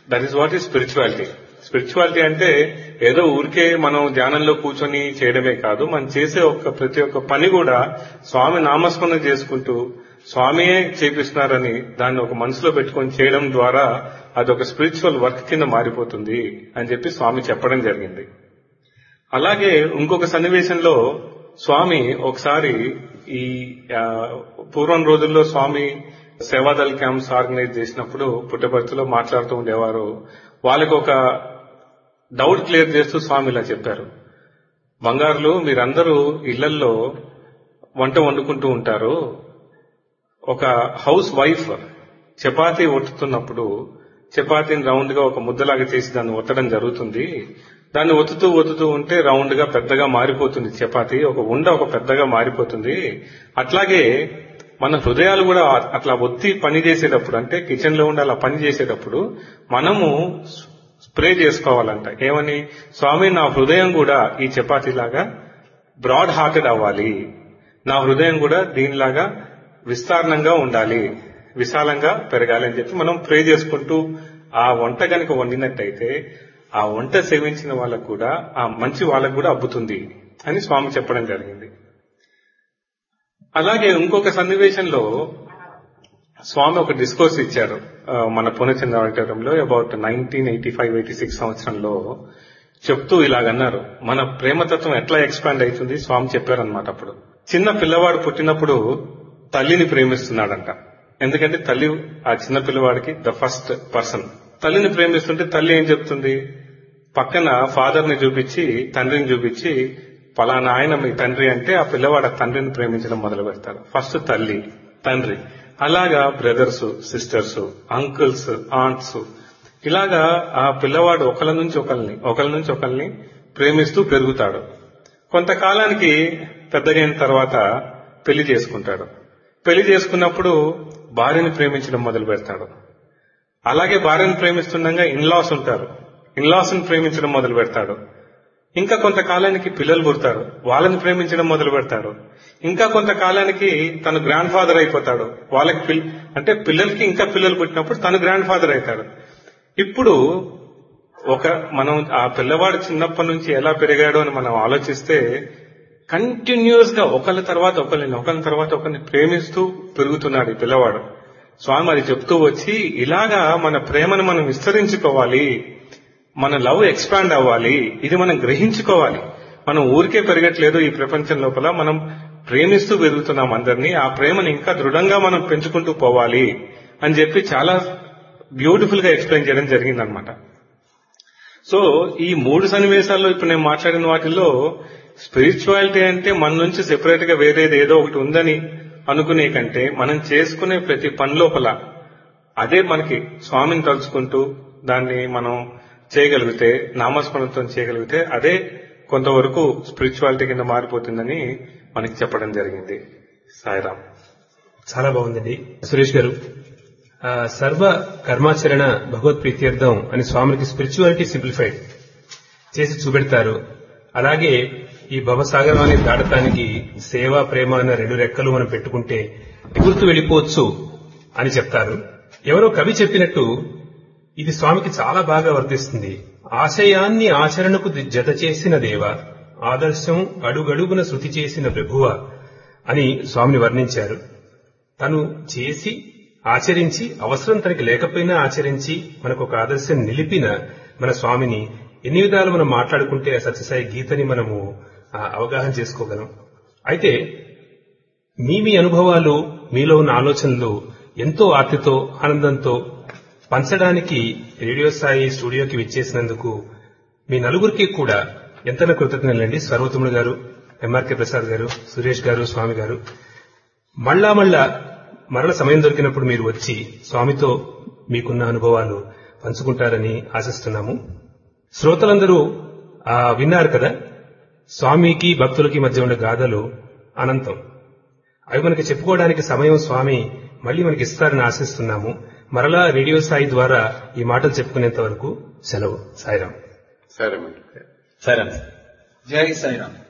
that is what is spirituality spirituality అంటే ఏదో ఊరికే మనం ధ్యానంలో కూర్చొని చేయడమే కాదు మనం చేసే ఒక ప్రతి ఒక్క పని కూడా స్వామి నామస్మరణ చేసుకుంటూ స్వామియే చేపిస్తున్నారని దాన్ని ఒక మనసులో పెట్టుకొని చేయడం ద్వారా అది ఒక స్పిరిచువల్ వర్క్ కింద మారిపోతుంది అని చెప్పి స్వామి చెప్పడం జరిగింది అలాగే ఇంకొక సన్నివేశంలో స్వామి ఒకసారి ఈ ఆ, పూర్వం రోజుల్లో స్వామి సేవాదల్ క్యాంప్స్ ఆర్గనైజ్ చేసినప్పుడు పుట్టపర్తిలో మాట్లాడుతూ ఉండేవారు వాళ్ళకి ఒక డౌట్ క్లియర్ చేస్తూ స్వామి ఇలా చెప్పారు బంగారులు మీరందరూ ఇళ్లల్లో వంట వండుకుంటూ ఉంటారు ఒక హౌస్ వైఫ్ చపాతీ ఒత్తుతున్నప్పుడు చపాతీని రౌండ్ గా ఒక ముద్దలాగా చేసి దాన్ని ఒత్తడం జరుగుతుంది దాన్ని ఒత్తుతూ ఒత్తుతూ ఉంటే రౌండ్ గా పెద్దగా మారిపోతుంది చపాతీ ఒక ఉండ ఒక పెద్దగా మారిపోతుంది అట్లాగే మన హృదయాలు కూడా అట్లా ఒత్తి పని చేసేటప్పుడు అంటే కిచెన్ లో ఉండి అలా పని చేసేటప్పుడు మనము స్ప్రే చేసుకోవాలంట ఏమని స్వామి నా హృదయం కూడా ఈ చపాతీ లాగా బ్రాడ్ హార్టెడ్ అవ్వాలి నా హృదయం కూడా దీనిలాగా విస్తారణంగా ఉండాలి విశాలంగా పెరగాలి అని చెప్పి మనం ప్రే చేసుకుంటూ ఆ వంట కనుక వండినట్టయితే ఆ వంట సేవించిన వాళ్ళకు కూడా ఆ మంచి వాళ్ళకు కూడా అబ్బుతుంది అని స్వామి చెప్పడం జరిగింది అలాగే ఇంకొక సన్నివేశంలో స్వామి ఒక డిస్కోర్స్ ఇచ్చారు ఆ, మన పూర్ణచంద్ర ఆడిటోరియంలో about nineteen eighty five eighty six సంవత్సరంలో చెప్తూ ఇలాగన్నారు మన ప్రేమతత్వం ఎట్లా ఎక్స్పాండ్ అవుతుంది స్వామి చెప్పారనమాట అప్పుడు చిన్న పిల్లవాడు పుట్టినప్పుడు తల్లిని ప్రేమిస్తున్నాడంట ఎందుకంటే తల్లి ఆ చిన్న పిల్లవాడికి ద ఫస్ట్ పర్సన్ తల్లిని ప్రేమిస్తుంటే తల్లి ఏం చెప్తుంది పక్కన ఫాదర్ ని చూపించి తండ్రిని చూపించి పలానా ఆయన మీ తండ్రి అంటే ఆ పిల్లవాడు ఆ తండ్రిని ప్రేమించడం మొదలు పెడతాడు ఫస్ట్ తల్లి తండ్రి అలాగా బ్రదర్స్ సిస్టర్స్ అంకుల్స్ ఆంట్స్ ఇలాగా ఆ పిల్లవాడు ఒకళ్ళ నుంచి ఒకరిని ఒకళ్ళ నుంచి ఒకరిని ప్రేమిస్తూ పెరుగుతాడు కొంతకాలానికి పెద్దగైన తర్వాత పెళ్లి చేసుకుంటాడు పెళ్లి చేసుకున్నప్పుడు భార్యని ప్రేమించడం మొదలు పెడతాడు అలాగే భార్యను ప్రేమిస్తుండగా ఇన్లాస్ ఉంటారు ఇన్లాస్ ని ప్రేమించడం మొదలు పెడతాడు ఇంకా కొంతకాలానికి పిల్లలు పుడతారు వాళ్ళని ప్రేమించడం మొదలు పెడతాడు ఇంకా కొంతకాలానికి తను గ్రాండ్ ఫాదర్ అయిపోతాడు వాళ్ళకి పిల్- అంటే పిల్లలకి ఇంకా పిల్లలు పుట్టినప్పుడు తను గ్రాండ్ ఫాదర్ అవుతాడు ఇప్పుడు ఒక మనం ఆ పిల్లవాడు చిన్నప్పటి నుంచి ఎలా పెరిగాడో అని మనం ఆలోచిస్తే కంటిన్యూస్ గా ఒకళ్ళ తర్వాత ఒకరిని ఒకరి తర్వాత ఒకరిని ప్రేమిస్తూ పెరుగుతున్నాడు ఈ పిల్లవాడు స్వామి అది చెప్తూ వచ్చి ఇలాగా మన ప్రేమను మనం విస్తరించుకోవాలి మన లవ్ ఎక్స్పాండ్ అవ్వాలి ఇది మనం గ్రహించుకోవాలి మనం ఊరికే పెరగట్లేదు ఈ ప్రపంచం లోపల మనం ప్రేమిస్తూ పెరుగుతున్నాం అందరినీ ఆ ప్రేమను ఇంకా దృఢంగా మనం పెంచుకుంటూ పోవాలి అని చెప్పి చాలా బ్యూటిఫుల్ గా ఎక్స్ప్లెయిన్ చేయడం జరిగిందనమాట సో ఈ మూడు సన్నివేశాల్లో ఇప్పుడు నేను మాట్లాడిన వాటిల్లో స్పిరిచువాలిటీ అంటే మన నుంచి సెపరేట్ గా వేరేది ఏదో ఒకటి ఉందని అనుకునే కంటే మనం చేసుకునే ప్రతి పని లోపల అదే మనకి స్వామిని తలుచుకుంటూ దాన్ని మనం చేయగలిగితే నామస్మరణతో చేయగలిగితే అదే కొంతవరకు స్పిరిచువాలిటీ కింద మారిపోతుందని మనకి చెప్పడం జరిగింది సాయిరామ్ చాలా బాగుందండి సురేష్ గారు ఆ, సర్వ కర్మాచరణ భగవత్ ప్రీత్యర్థం అని స్వామికి స్పిరిచువాలిటీ సింప్లిఫైడ్ చేసి చూపెడతారు అలాగే ఈ భవసాగరాన్ని దాటటానికి సేవ ప్రేమ అన్న రెండు రెక్కలు మనం పెట్టుకుంటే ఎగురుతూ వెళ్ళిపోవచ్చు అని చెప్తారు ఎవరో కవి చెప్పినట్టు ఇది స్వామికి చాలా బాగా వర్తిస్తుంది ఆశయాన్ని ఆచరణకు జత చేసిన దేవ ఆదర్శం అడుగడుగున శృతి చేసిన ప్రభువ అని స్వామిని వర్ణించారు తను చేసి ఆచరించి అవసరం తనకి లేకపోయినా ఆచరించి మనకు ఒక ఆదర్శం నిలిపిన మన స్వామిని ఎన్ని విధాలు మనం మాట్లాడుకుంటే ఆ సత్యసాయి గీతని మనము ఆ, అవగాహన చేసుకోగలం అయితే మీ మీ అనుభవాలు మీలో ఉన్న ఆలోచనలు ఎంతో ఆర్తితో ఆనందంతో పంచడానికి రేడియో సాయి స్టూడియోకి విచ్చేసినందుకు మీ నలుగురికి కూడా ఎంతన కృతజ్ఞతలండి సర్వతముడు గారు ఎంఆర్కే ప్రసాద్ గారు సురేష్ గారు స్వామి గారు మళ్ళా మళ్ళా మరల సమయం దొరికినప్పుడు మీరు వచ్చి స్వామితో మీకున్న అనుభవాలు పంచుకుంటారని ఆశిస్తున్నాము శ్రోతలందరూ ఆ, విన్నారు కదా స్వామికి భక్తులకి మధ్య ఉండే గాథలు అనంతం అవి మనకి చెప్పుకోవడానికి సమయం స్వామి మళ్ళీ మనకి ఇస్తారని ఆశిస్తున్నాము మరలా రేడియో సాయి ద్వారా ఈ మాటలు చెప్పుకునేంత వరకు సెలవు సాయిరాం సరే సరే జై సాయిరామ్